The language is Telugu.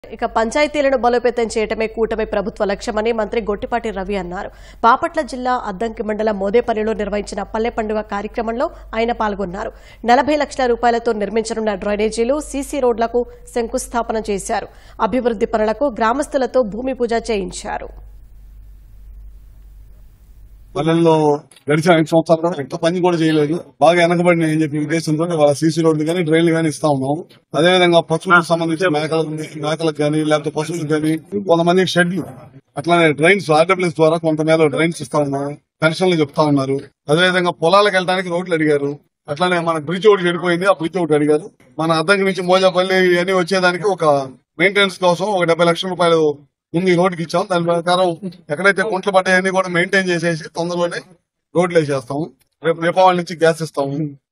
ఇక పంచాయతీలను బలోపేతం చేయటమే కూటమి ప్రభుత్వ లక్ష్యమని మంత్రి గొట్టిపాటి రవి అన్నారు బాపట్ల జిల్లా అద్దంకి మండలం మోదేపల్లిలో నిర్వహించిన పల్లె పండుగ కార్యక్రమంలో ఆయన పాల్గొన్నారు నలభై లక్షల రూపాయలతో నిర్మించనున్న డ్రైనేజీలు సీసీ రోడ్లకు శంకుస్థాపన చేశారు అభివృద్ది పనులకు గ్రామస్తులతో భూమి పూజ చేయించారు పల్లెల్లో గడిచిన ఐదు సంవత్సరాలు కూడా ఒక్క పని కూడా చేయలేదు బాగా వెనకబడిన అని చెప్పి ఉద్దేశంతో వాళ్ళ సీసీ రోడ్లు కానీ డ్రైన్లు కానీ ఇస్తా ఉన్నాం అదే విధంగా పశువులకు సంబంధించి మేకలకు మేకలకు కానీ లేకపోతే పశువులకు కానీ కొంతమంది షెడ్లు అట్లానే డ్రైన్స్ ఆర్డబ్ల్యూఎస్ ద్వారా కొంత మేర డ్రైన్స్ ఇస్తా ఉన్నాం పెన్షన్లు చెప్తా ఉన్నారు అదే విధంగా పొలాలకు వెళ్ళడానికి రోడ్లు అడిగారు అట్లానే మన బ్రిడ్జ్ ఒకటి చెడిపోయింది ఆ బ్రిడ్జ్ ఒకటి అడిగారు మన అద్దంకి నుంచి మోజాపల్లి ఇవన్నీ వచ్చేదానికి ఒక మెయింటెనెన్స్ కోసం ఒక డెబ్బై లక్షల రూపాయలు ముందు ఈ రోడ్డుకి ఇచ్చాం దాని ప్రకారం ఎక్కడైతే కుంట్లు పడ్డాయన్నీ కూడా మెయింటైన్ చేసేసి తొందరలోనే రోడ్లు వేసేస్తాము రేపు రేపటి నుంచి గ్యాస్ ఇస్తాము